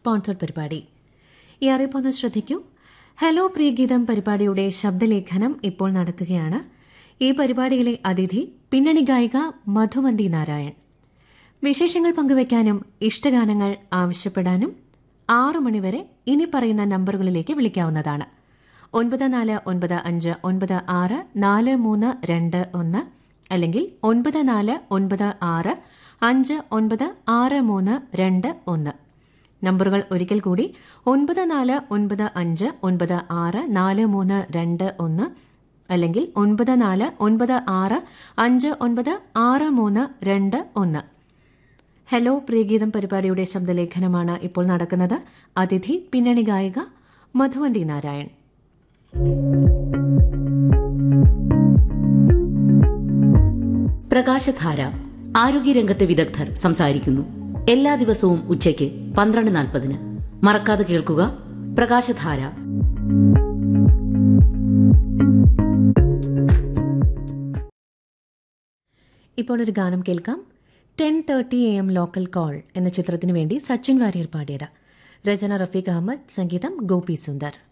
sponsored പരിപാടി ഈ അറിയിപ്പൊന്ന് ശ്രദ്ധിക്കൂ ഹലോ പ്രിയഗീതം പരിപാടിയുടെ ശബ്ദലേഖനം ഇപ്പോൾ നടക്കുകയാണ് ഈ പരിപാടിയിലെ അതിഥി പിന്നണി ഗായിക മധുവന്തി നാരായൺ വിശേഷങ്ങൾ പങ്കുവയ്ക്കാനും ഇഷ്ടഗാനങ്ങൾ ആവശ്യപ്പെടാനും ആറു മണിവരെ ഇനി പറയുന്ന നമ്പറുകളിലേക്ക് വിളിക്കാവുന്നതാണ് ഒൻപത് നാല് ഒൻപത് അഞ്ച് ഒൻപത് ആറ് നാല് മൂന്ന് രണ്ട് ഒന്ന് അല്ലെങ്കിൽ ഒൻപത് നാല് ഒൻപത് ആറ് അഞ്ച് ഒൻപത് ആറ് മൂന്ന് രണ്ട് ഒന്ന് നമ്പറുകൾ ഒരിക്കൽ കൂടി ഒൻപത് നാല് ഒൻപത് അഞ്ച് ഒൻപത് ആറ് നാല് മൂന്ന് രണ്ട് ഒന്ന് അല്ലെങ്കിൽ ഒൻപത് നാല് ഒൻപത് ആറ് അഞ്ച് ഒൻപത് ആറ് മൂന്ന് രണ്ട് ഒന്ന് ഹലോ പ്രിയഗീതം പരിപാടിയുടെ ശബ്ദലേഖനമാണ് ഇപ്പോൾ നടക്കുന്നത് അതിഥി പിന്നണി ഗായിക മധുവന്തി നാരായൺ പ്രകാശധാര ആരോഗ്യരംഗത്തെ വിദഗ്ധർ സംസാരിക്കുന്നു എല്ലാ ദിവസവും ഉച്ചയ്ക്ക് പന്ത്രണ്ട് നാൽപ്പതിന് മറക്കാതെ കേൾക്കുക പ്രകാശധാര ഇപ്പോൾ ഒരു ഗാനം കേൾക്കാം ten thirty A M local call എന്ന ചിത്രത്തിനു വേണ്ടി സച്ചിൻ വാര്യർ പാടിയത് രചന റഫീഖ് അഹമ്മദ് സംഗീതം ഗോപി സുന്ദർ